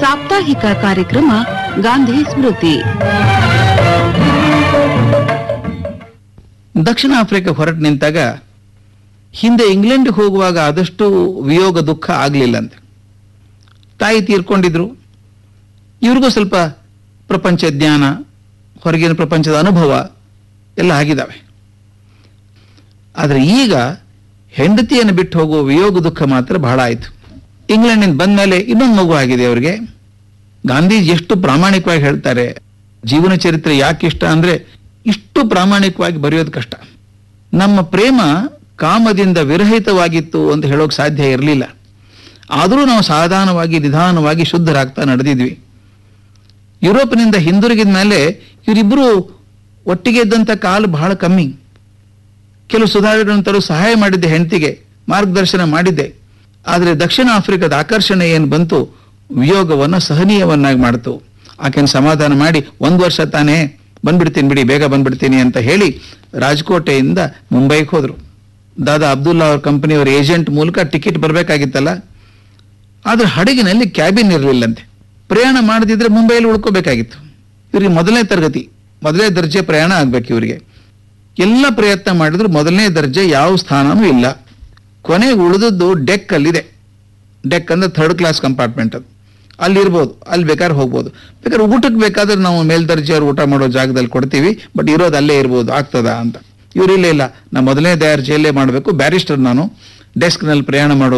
ಸಾಪ್ತಾಹಿಕ ಕಾರ್ಯಕ್ರಮ ಗಾಂಧಿ ಸ್ಮೃತಿ ದಕ್ಷಿಣ ಆಫ್ರಿಕಾ ಹೊರಟು ನಿಂತಾಗ ಹಿಂದೆ ಇಂಗ್ಲೆಂಡ್ಗೆ ಹೋಗುವಾಗ ಆದಷ್ಟು ವಿಯೋಗ ದುಃಖ ಆಗಲಿಲ್ಲಂತೆ ತಾಯಿ ತೀರ್ಕೊಂಡಿದ್ರು ಇವ್ರಿಗೂ ಸ್ವಲ್ಪ ಪ್ರಪಂಚ ಜ್ಞಾನ ಹೊರಗಿನ ಪ್ರಪಂಚದ ಅನುಭವ ಎಲ್ಲ ಆಗಿದ್ದಾವೆ ಆದರೆ ಈಗ ಹೆಂಡತಿಯನ್ನು ಬಿಟ್ಟು ಹೋಗುವ ವಿಯೋಗ ದುಃಖ ಮಾತ್ರ ಬಹಳ ಆಯಿತು ಇಂಗ್ಲೆಂಡಿಂದ ಬಂದ ಮೇಲೆ ಇನ್ನೊಂದು ಮಗು ಆಗಿದೆ ಅವರಿಗೆ ಗಾಂಧೀಜಿ ಎಷ್ಟು ಪ್ರಾಮಾಣಿಕವಾಗಿ ಹೇಳ್ತಾರೆ ಜೀವನ ಚರಿತ್ರೆ ಯಾಕೆ ಇಷ್ಟ ಅಂದ್ರೆ ಇಷ್ಟು ಪ್ರಾಮಾಣಿಕವಾಗಿ ಬರೆಯೋದು ಕಷ್ಟ ನಮ್ಮ ಪ್ರೇಮ ಕಾಮದಿಂದ ವಿರಹಿತವಾಗಿತ್ತು ಅಂತ ಹೇಳೋಕೆ ಸಾಧ್ಯ ಇರಲಿಲ್ಲ ಆದರೂ ನಾವು ಸಾಧಾರಣವಾಗಿ ನಿಧಾನವಾಗಿ ಶುದ್ಧರಾಗ್ತಾ ನಡೆದಿದ್ವಿ ಯುರೋಪ್ನಿಂದ ಹಿಂದಿರುಗಿದ ಮೇಲೆ ಇವರಿಬ್ಬರು ಒಟ್ಟಿಗೆ ಇದ್ದಂಥ ಕಾಲು ಬಹಳ ಕಮ್ಮಿ ಕೆಲವು ಸುಧಾರಣೆಗಳನ್ನು ತರಲು ಸಹಾಯ ಮಾಡಿದ್ದೆ ಹೆಂಡತಿಗೆ ಮಾರ್ಗದರ್ಶನ ಮಾಡಿದ್ದೆ ಆದರೆ ದಕ್ಷಿಣ ಆಫ್ರಿಕಾದ ಆಕರ್ಷಣೆ ಏನು ಬಂತು ವಿಯೋಗವನ್ನು ಸಹನೀಯವನ್ನಾಗಿ ಮಾಡ್ತು ಆಕೆನ ಸಮಾಧಾನ ಮಾಡಿ ಒಂದು ವರ್ಷ ತಾನೇ ಬಂದ್ಬಿಡ್ತೀನಿ ಬಿಡಿ ಬೇಗ ಬಂದ್ಬಿಡ್ತೀನಿ ಅಂತ ಹೇಳಿ ರಾಜಕೋಟೆಯಿಂದ ಮುಂಬೈಗೆ ಹೋದರು ದಾದಾ ಅಬ್ದುಲ್ಲಾ ಅವ್ರ ಕಂಪನಿಯವರ ಏಜೆಂಟ್ ಮೂಲಕ ಟಿಕೆಟ್ ಬರಬೇಕಾಗಿತ್ತಲ್ಲ ಆದ್ರೆ ಹಡಗಿನಲ್ಲಿ ಕ್ಯಾಬಿನ್ ಇರಲಿಲ್ಲಂತೆ ಪ್ರಯಾಣ ಮಾಡದಿದ್ರೆ ಮುಂಬೈಯಲ್ಲಿ ಉಳ್ಕೋಬೇಕಾಗಿತ್ತು ಇವರಿಗೆ ಮೊದಲನೇ ತರಗತಿ ಮೊದಲನೇ ದರ್ಜೆ ಪ್ರಯಾಣ ಆಗ್ಬೇಕು ಇವರಿಗೆ ಎಲ್ಲ ಪ್ರಯತ್ನ ಮಾಡಿದ್ರು ಮೊದಲನೇ ದರ್ಜೆ ಯಾವ ಸ್ಥಾನನೂ ಇಲ್ಲ ಕೊನೆಗೆ ಉಳಿದದ್ದು ಡೆಕ್ ಅಲ್ಲಿದೆ ಡೆಕ್ ಅಂದ್ರೆ ಥರ್ಡ್ ಕ್ಲಾಸ್ ಕಂಪಾರ್ಟ್ಮೆಂಟ್ ಅದು ಅಲ್ಲಿ ಇರ್ಬೋದು ಅಲ್ಲಿ ಬೇಕಾದ್ರೆ ಹೋಗ್ಬೋದು ಬೇಕಾದ್ರೆ ಊಟಕ್ಕೆ ಬೇಕಾದ್ರೆ ನಾವು ಮೇಲ್ದರ್ಜೆಯವ್ರು ಊಟ ಮಾಡೋ ಜಾಗದಲ್ಲಿ ಕೊಡ್ತೀವಿ ಬಟ್ ಇರೋದು ಅಲ್ಲೇ ಇರ್ಬೋದು ಆಗ್ತದಾ ಅಂತ ಇವ್ರು ಇಲ್ಲ ಇಲ್ಲ ನಾ ಮೊದಲನೇ ದರ್ಜೆಯಲ್ಲೇ ಮಾಡಬೇಕು ಬ್ಯಾರಿಸ್ಟರ್ ನಾನು ಡೆಸ್ಕ್ನಲ್ಲಿ ಪ್ರಯಾಣ ಮಾಡೋದು